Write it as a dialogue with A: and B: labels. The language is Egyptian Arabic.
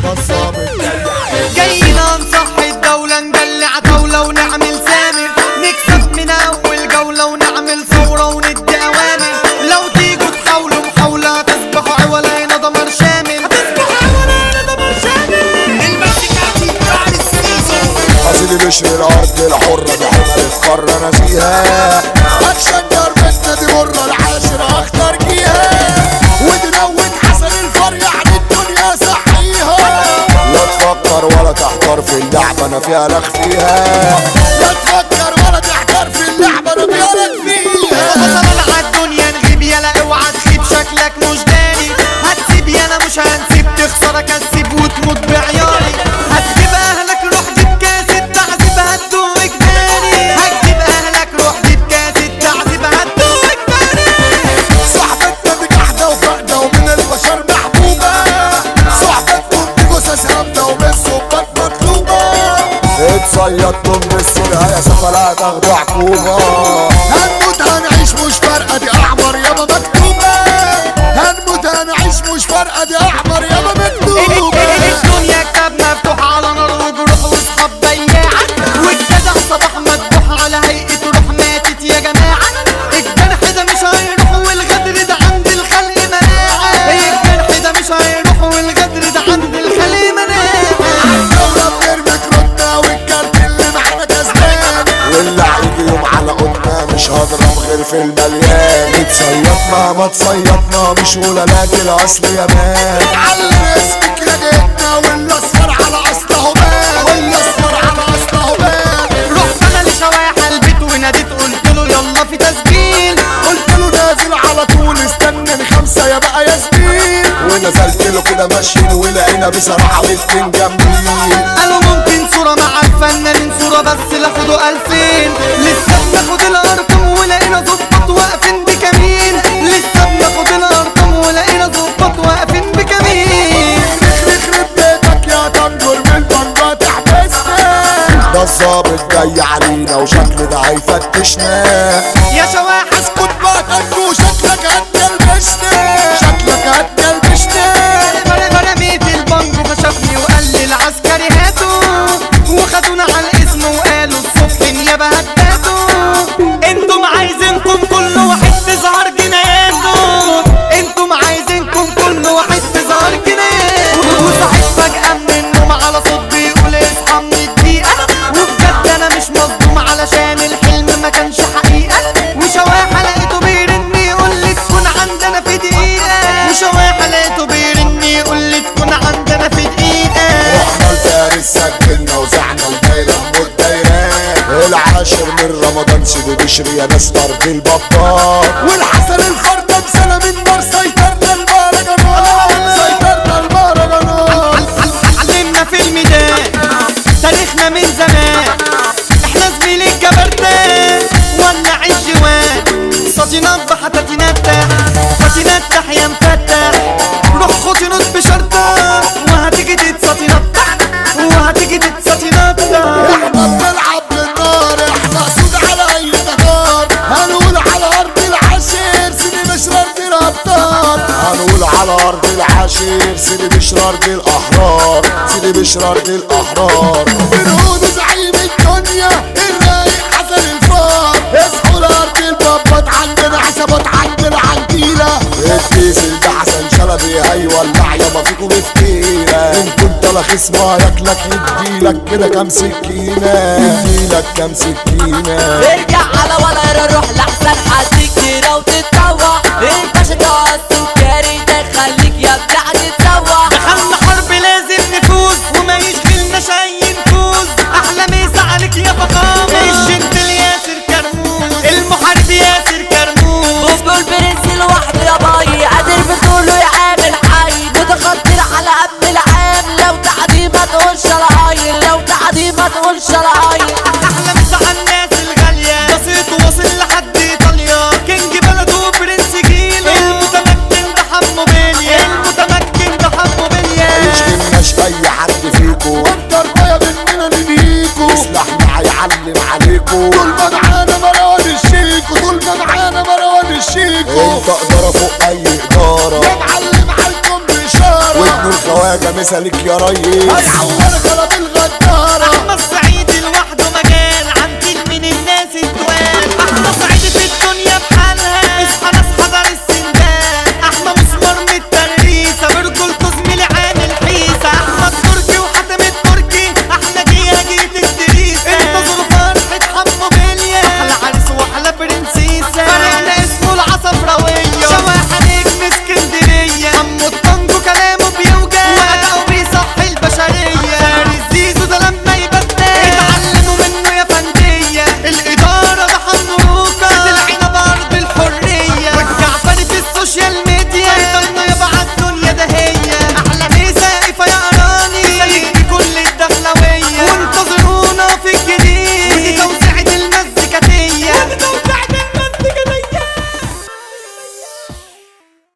A: الظابط
B: جاينا نصحي الدولة نجلع طاولة ونعمل سامر نكسب من أول جولة ونعمل ثورة وندي أوامر لو تيجوا تحاولوا محاولة تصبحوا عوالينا دمر شامل هتصبحوا عوالينا دمر شامل المسكة بعد السيزون
A: حصيلي بشر الارض الحرة دي حمل القارة ناسيها هتشجر بنت دي مرة العاشرة اختار جيها ودنوت حسن الفريع عن الدنيا صحيها لا تفكر ولا تحتار في اللعبة انا فيها لك فيها لا تفكر ولا تحتار في اللعبة انا فيها لك فيها
B: وصل على الدنيا نغيب يلا اوعى تخيب شكلك مش داني هتسيب يلا مش هنسيب تخسر اكسب وتموت بعياري هتجيب اهلك روح جيب كاس التعذيب هتدوق تاني هتجيب اهلك روح جيب كاس التعذيب هتدوق تاني
A: صاحبتنا دي جحدة وفقدة ومن البشر محبوبة صاحبتكم دي جثث هامدة ومن السكات مطلوبة اتصيدتم بالسرقة يا سفلاء تاخدوا عقوبة هنموت هنعيش مش فارقة دي أحمر يابا مكتوبة هنموت هنعيش مش فارقة دي أحمر يابا مكتوبة
B: الدنيا كتاب مفتوح على نار وجروح واصحاب بياعة والجدع صباح مذبوح على هيئة روح ماتت يا جماعة الجرح ده مش هيروح والغدر ده عند الخلق مناعة الجرح ده مش هيروح والغدر ده عند الخلق مناعة
A: الدولة بترمي كروتنا والكارت اللي معانا كسبان واللي هيجي يوم على قدنا مش هضرب غير في المليان اتصيطنا ما تصيطنا مش ولالاك الاصل يا مان علم اسمك لقيتنا والاصفر على اصله بان والاصفر على اصله بان
B: رحت انا لشواحة البيت وناديت قلت له يلا في تسجيل
A: قلت له نازل على طول استنى خمسة يا بقى يا زميل ونزلت له كده ماشيين ولقينا بصراحة بنتين جامدين
B: قالوا ممكن صورة مع الفنانين صورة بس لاخدوا ألفين لسه بناخد الأرقام ولقينا ظباط واقفين بكمين لسه بناخد الأرقام ولقينا ظباط واقفين بكمين
A: يخرب بيتك يا طنجر من البنجة تحبسنا ده الظابط جاي علينا وشكل ده هيفتشنا
B: يا شواحة
A: اسكت بقى طنجو شكلك هتكلبشنا شكلك هتكلبشنا
B: رميت البنك فشافني وقال لي العسكري هاتوا وخدونا على الاسم وقالوا الصبح النيابة هتباتوا انتم عايزينكم كل واحد تظهر جناياته انتم عايزينكم كل واحد تظهر جناياته وصحيت فجأة من النوم على صوت بيقول اصحى من الدقيقة وبجد انا مش مصدوم علشان الحلم ما كانش حقيقة وشواحة لقيته بيرن يقول لي تكون عندنا في دقيقة وشواحة لقيته بيرن يقول لي تكون عندنا في دقيقة
A: رحنا لفارس سجلنا وزعنا الدايرة والدايرات العاشر من رمضان سيدي بشري يا ناس طرد البطال والحسن الفردة بسنة من نار سيطرنا المهرجانات سيطرنا المهرجانات
B: علمنا في الميدان تاريخنا من زمان احنا زميل الجبردان ولع الجوان صوتي نبح حتى نفتح صوتي نفتح يا مفتح روح خدي نوت بشرطة وهتيجي تتصاتي نفتح وهتيجي تتصاتي نفتح
A: احنا بنلعب بالنار احنا صوت على اي نهار هنقول على ارض العشير سيدي بشرار دي الابطال هنقول على ارض العشير سيدي بشرار دي الاحرار سيدي بشرار دي الاحرار بنقول زعيم الدنيا الرايق حسن الفار اصحوا لارض البابات عندنا حسابات عندنا عنتيلة الديزل ده حسن شلبي هيولع يابا فيكم بفتيلة ان كنت لا خصم هياكلك يديلك كده كام سكينة يديلك كام سكينة
C: ارجع على ولا روح لحسن حديك كده وتتطوع الباشا جوه السكري ده خليك يا بتاع تتسوى
B: دخلنا حرب لازم نفوز وما يشغلناش اي نفوز احلى مسا عليك يا فخامة الجنتل ياسر كرموز المحارب ياسر كرموز
C: وفلو البرنس لوحده يا باي قادر بطوله يعامل حي متخطر على قبل العام لو تعدي ما تقولش العايل لو تعدي ما تقولش العايل
B: احلى مسا على الناس الغالية بسيط واصل لحد ايطاليا كينج بلده برنس جيل المتمكن ده حمو بيليا المتمكن ده حمو بيليا
A: يشغلناش اي حد فيكو وانت رضايا مننا نبيكو سلاحنا هيعلم عليكو طول ما معانا مروان الشيكو طول ما معانا مروان الشيكو انت اقدر فوق اي ادارة يا معلم عليكم باشارة وابن الخواجة حاجة مثالك يا ريس هيعور غلط الغدارة
B: احمد سعيد لوحده مجال عن من الناس التقال